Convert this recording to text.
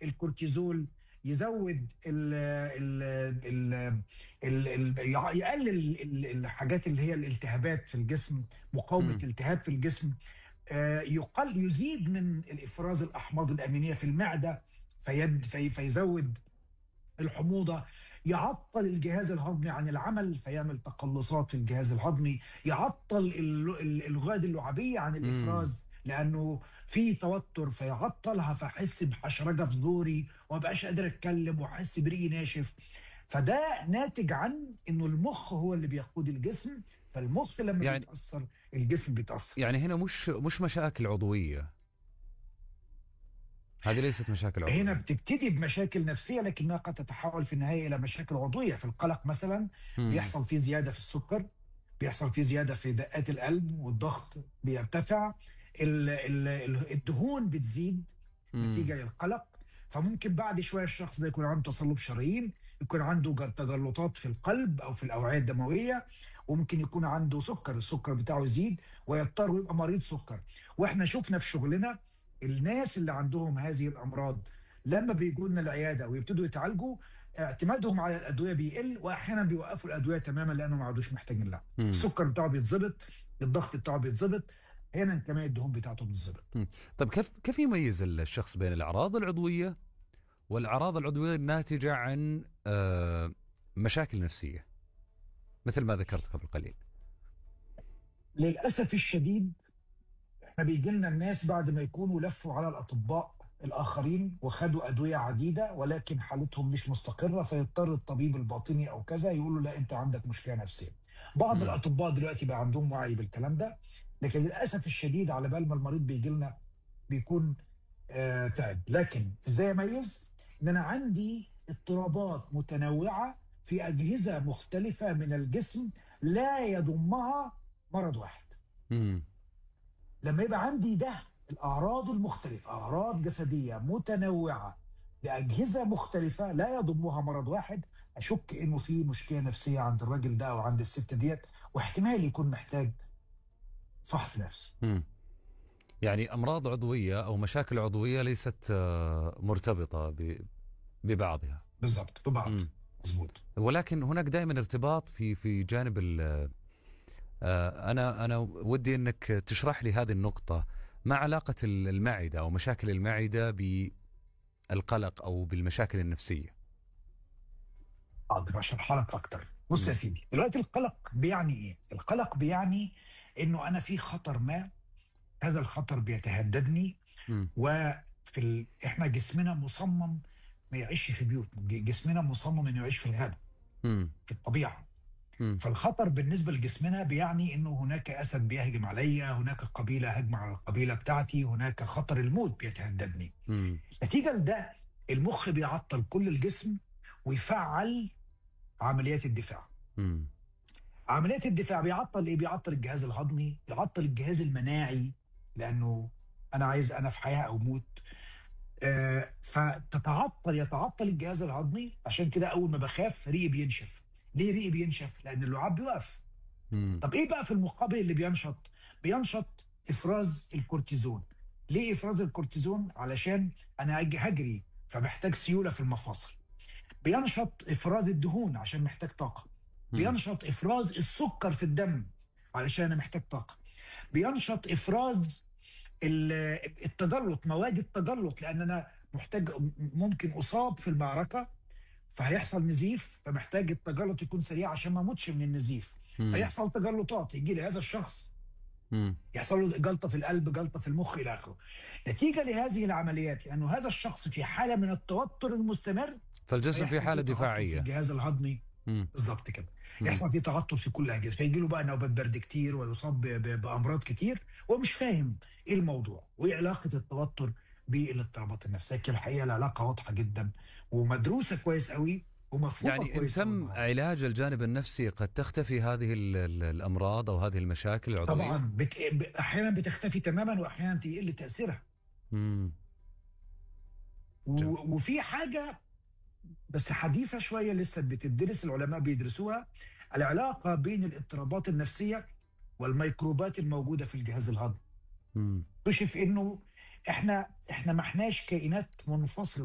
الكورتيزول يزود ال ال ال ال ال يقلل ال- الحاجات اللي هي الالتهابات في الجسم مقاومه مم. التهاب في الجسم آه، يقل يزيد من الافراز الاحماض الامينيه في المعده فيد في فيزود الحموضه يعطل الجهاز الهضمي عن العمل فيعمل تقلصات في الجهاز الهضمي يعطل ال- ال- الغدد اللعابيه عن الافراز لانه في توتر فيعطلها فاحس بحشرجه في زوري وما بقاش قادر اتكلم واحس بريقي ناشف فده ناتج عن انه المخ هو اللي بيقود الجسم فالمخ لما يعني- يعني بيتاثر الجسم بيتاثر يعني هنا مش مش مشاكل عضويه هذه ليست مشاكل عضويه هنا بتبتدي بمشاكل نفسيه لكنها قد تتحول في النهايه الى مشاكل عضويه في القلق مثلا مم. بيحصل فيه زياده في السكر بيحصل فيه زياده في دقات القلب والضغط بيرتفع ال- ال- ال- الدهون بتزيد مم. نتيجه للقلق فممكن بعد شويه الشخص ده يكون عنده تصلب شرايين يكون عنده جل- تجلطات في القلب او في الاوعيه الدمويه وممكن يكون عنده سكر السكر بتاعه يزيد ويضطر يبقى مريض سكر واحنا شفنا في شغلنا الناس اللي عندهم هذه الامراض لما بيجوا لنا العياده ويبتدوا يتعالجوا اعتمادهم على الادويه بيقل واحيانا بيوقفوا الادويه تماما لانه ما عادوش محتاجين لها مم. السكر بتاعه بيتظبط الضغط بتاعه بيتظبط احيانا كمان الدهون بتاعته بتتظبط طيب كيف كيف يميز الشخص بين الاعراض العضويه والاعراض العضويه الناتجه عن آه، مشاكل نفسيه مثل ما ذكرت قبل قليل للاسف الشديد احنا بيجي لنا الناس بعد ما يكونوا لفوا على الاطباء الاخرين وخدوا ادويه عديده ولكن حالتهم مش مستقره فيضطر الطبيب الباطني او كذا يقول له لا انت عندك مشكله نفسيه. بعض مم. الاطباء دلوقتي بقى عندهم وعي بالكلام ده لكن للاسف الشديد على بال ما المريض بيجي لنا بيكون آه تعب لكن ازاي اميز؟ ان انا عندي اضطرابات متنوعه في اجهزه مختلفه من الجسم لا يضمها مرض واحد. مم. لما يبقى عندي ده الاعراض المختلفه اعراض جسديه متنوعه لاجهزه مختلفه لا يضمها مرض واحد اشك انه في مشكله نفسيه عند الراجل ده او عند الست ديت واحتمال يكون محتاج فحص نفسي مم. يعني امراض عضويه او مشاكل عضويه ليست آه، مرتبطه ب- ببعضها بالظبط ببعض مم. مظبوط ولكن هناك دائما ارتباط في في جانب ال آه، انا انا ودي انك تشرح لي هذه النقطه ما علاقه ال- المعده او مشاكل المعده بالقلق او بالمشاكل النفسيه اقدر اشرحها لك اكتر بص يا مم. سيدي دلوقتي القلق بيعني ايه القلق بيعني انه انا في خطر ما هذا الخطر بيتهددني مم. وفي ال... احنا جسمنا مصمم ما يعيش في بيوت ج- جسمنا مصمم انه يعيش في الغابه مم. في الطبيعه مم. فالخطر بالنسبه لجسمنا بيعني انه هناك اسد بيهجم عليا هناك قبيله هجمه على القبيله بتاعتي هناك خطر الموت بيتهددني مم. نتيجه لده المخ بيعطل كل الجسم ويفعل عمليات الدفاع مم. عمليات الدفاع بيعطل ايه بيعطل الجهاز الهضمي يعطل الجهاز المناعي لانه انا عايز انا في حياه او موت آه فتتعطل يتعطل الجهاز الهضمي عشان كده اول ما بخاف ريقي بينشف ليه ريقي بينشف لان اللعاب بيوقف مم. طب ايه بقى في المقابل اللي بينشط بينشط افراز الكورتيزون ليه افراز الكورتيزون علشان انا هج- هجري فمحتاج سيوله في المفاصل بينشط افراز الدهون عشان محتاج طاقه مم. بينشط افراز السكر في الدم علشان انا محتاج طاقه بينشط افراز ال- التجلط مواد التجلط لان انا محتاج ممكن اصاب في المعركه فهيحصل نزيف فمحتاج التجلط يكون سريع عشان ما اموتش من النزيف مم. فيحصل تجلطات يجي لي هذا الشخص مم. يحصل له جلطه في القلب جلطه في المخ الى اخره نتيجه لهذه العمليات لانه هذا الشخص في حاله من التوتر المستمر فالجسم في هيحصل حاله فيه تعطل في دفاعيه الجهاز الهضمي مم. بالظبط كده مم. يحصل فيه تعطل في كل الاجهزه فيجي له بقى نوبات برد كتير ويصاب ب- ب- بامراض كتير وهو مش فاهم ايه الموضوع وايه علاقه التوتر بالاضطرابات النفسيه لكن الحقيقه العلاقه واضحه جدا ومدروسه كويس قوي ومفهومه يعني ان كويس تم أوي. علاج الجانب النفسي قد تختفي هذه ال- ال- الامراض او هذه المشاكل العضويه طبعا بت... ب- احيانا بتختفي تماما واحيانا يقل تاثيرها مم. جميل. و... وفي حاجه بس حديثه شويه لسه بتدرس العلماء بيدرسوها العلاقه بين الاضطرابات النفسيه والميكروبات الموجوده في الجهاز الهضمي مم. اكتشف انه احنا احنا ما احناش كائنات منفصله